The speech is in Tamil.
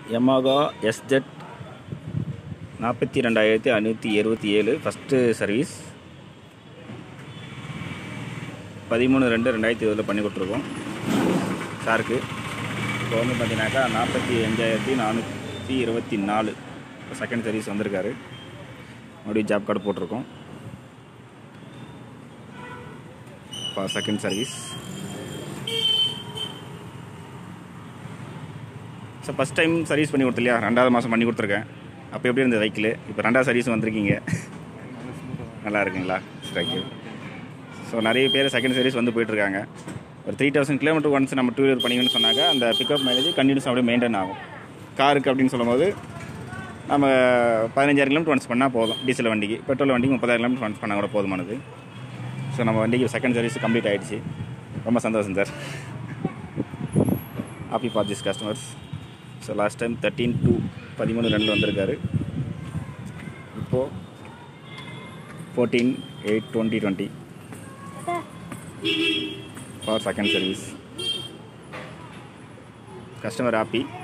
யமாகா எஸ்ஜெட் நாற்பத்தி ரெண்டாயிரத்தி ஐநூற்றி இருபத்தி ஏழு ஃபஸ்ட்டு சர்வீஸ் பதிமூணு ரெண்டு ரெண்டாயிரத்தி இருபதில் பண்ணி கொடுத்துருக்கோம் சாருக்கு இப்போ வந்து பார்த்தீங்கன்னாக்கா நாற்பத்தி அஞ்சாயிரத்தி நானூற்றி இருபத்தி நாலு செகண்ட் சர்வீஸ் வந்திருக்காரு மறுபடியும் ஜாப் கார்டு போட்டிருக்கோம் for second service so first time service பண்ணி கொடுத்து இல்லையா ரெண்டாவது மாதம் பண்ணி கொடுத்துருக்கேன் அப்போ எப்படி இருந்தது வெஹிக்கிள் இப்போ ரெண்டாவது சர்வீஸ் வந்திருக்கீங்க நல்லா இருக்குங்களா தேங்க்யூ ஸோ நிறைய பேர் செகண்ட் சர்வீஸ் வந்து போயிட்டுருக்காங்க ஒரு த்ரீ தௌசண்ட் கிலோமீட்டர் ஒன்ஸ் நம்ம டூ வீலர் பண்ணிங்கன்னு சொன்னாக்க அந்த பிக்கப் மைலேஜ் கண்டினியூஸ் அப்படியே மெயின்டைன் ஆகும் காருக்கு அப்படின்னு சொல்லும்போது நம்ம பதினஞ்சாயிரம் கிலோமீட்டர் ஒன்ஸ் பண்ணால் போதும் டீசல் வண்டிக்கு பெட்ரோல் வண்டிக்கு முப்பதாயிரம் கிலோமீட்டர் ஒன்ஸ் பண்ணால் கூட போதுமானது ஸோ நம்ம வண்டிக்கு செகண்ட் சர்வீஸ் கம்ப்ளீட் ஆகிடுச்சு ரொம்ப சந்தோஷம் sir happy for this customers so last time thirteen two பதிமூணு ரெண்டு வந்திருக்காரு இப்போது fourteen eight twenty twenty for second service customer happy